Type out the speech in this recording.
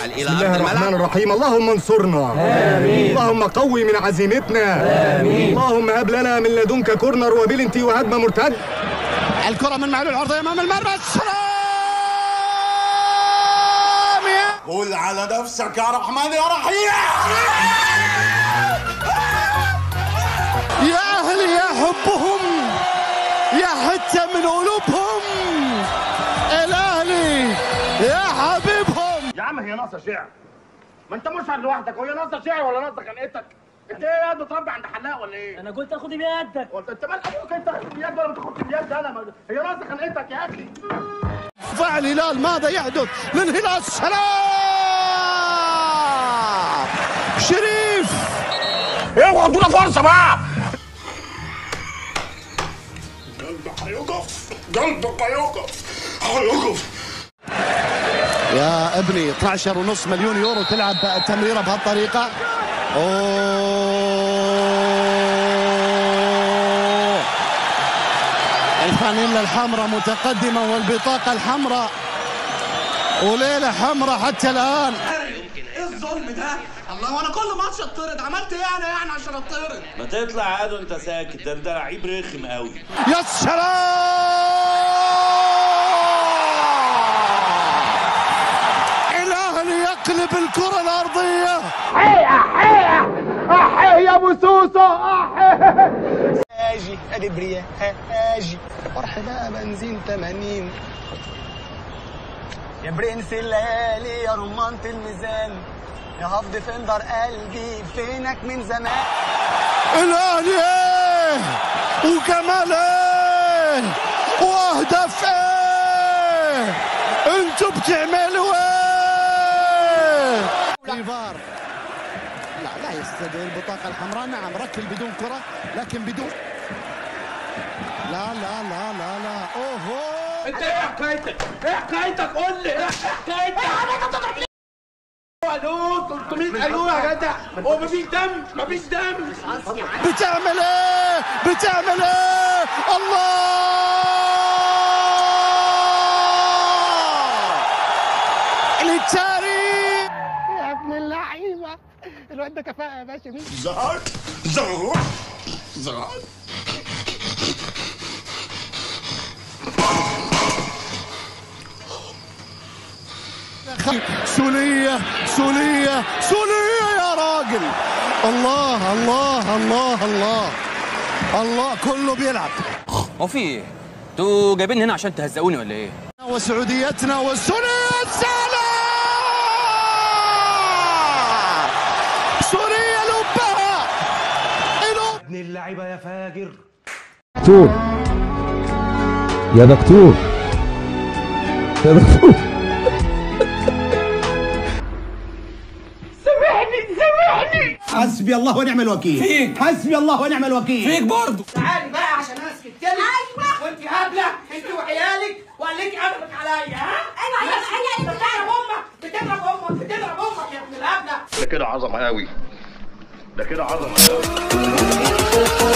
الى بسم الله ارض الرحمن الملعب الرحيم اللهم انصرنا آمين اللهم قوي من عزيمتنا آمين اللهم هب لنا من لدنك كورنر وبلنتي وهجمة مرتد الكرة من معلول عرضية أمام المرمى سلام يا قول على نفسك يا رحمن يا رحيم يا أهلي يا حبهم يا حتة من قلوبهم الأهلي يا حبيبهم يا عم هي ناقصه شعر ما انت مشعر لوحدك وهي ناقصه شعر ولا ناقصه خنقتك انت ايه يا بتربي عند حلاق ولا ايه؟ انا قلت اخد بيدك قلت انت مال ابوك انت تاخد بيد ولا ما تاخدش بيد انا ما- هي ناقصه خنقتك يا اخي دفاع الهلال ماذا يحدث للهلال سلام شريف اوعى ادونا فرصه بقى قلبك هيقف قلبك هيقف هيقف يا ابني 12 ونص مليون يورو تلعب تمريره بهالطريقه اوه الفانيلا الحمراء متقدمه والبطاقه الحمراء وليله حمراء حتى الان ايه الظلم ده؟ الله وانا كل ماتش اتطرد عملت ايه انا يعني عشان اتطرد؟ ما تطلع عاد وانت ساكت ده ده لعيب رخم قوي يا سلام الاهلي يقلب الكره الارضيه احيه يا ابو سوسه احيه اجي ادي بريا اجي فرح بقى بنزين 80 يا برنس الليالي يا رمانة الميزان يا هاف ديفندر قلبي فينك من زمان الاهلي ايه وجمال ايه واهداف ايه انتوا بتعملوا ايه ايفار لا لا يستدعي البطاقه الحمراء نعم ركل بدون كره لكن بدون لا لا لا لا لا اوهو انت ايه حكايتك؟ ايه حكايتك؟ قول لي ايه حكايتك؟ الو 300 الو يا جدع هو مفيش دم مفيش دم بتعمل ايه بتعمل ايه الله للتاريخ يا ابن اللعيبه الواد ده كفاءه يا باشا مين زهق زهق زهق سولية سولية سولية يا راجل الله الله الله الله الله كله بيلعب هو في ايه؟ انتوا جايبين هنا عشان تهزقوني ولا ايه؟ وسعوديتنا والسورية سلام سوريا لبها إلو دكتور يا دكتور يا دكتور حسبي الله ونعم الوكيل فيك حسبي الله ونعم الوكيل فيك برضه تعالي بقى عشان انا سكت لك ايوه وانت هبله انت وعيالك وقال لك قلبك عليا ها ايوه ايوه بتضرب امك بتضرب امك بتضرب امك يا ابن الهبله ده كده عظمه قوي ده كده عظمه قوي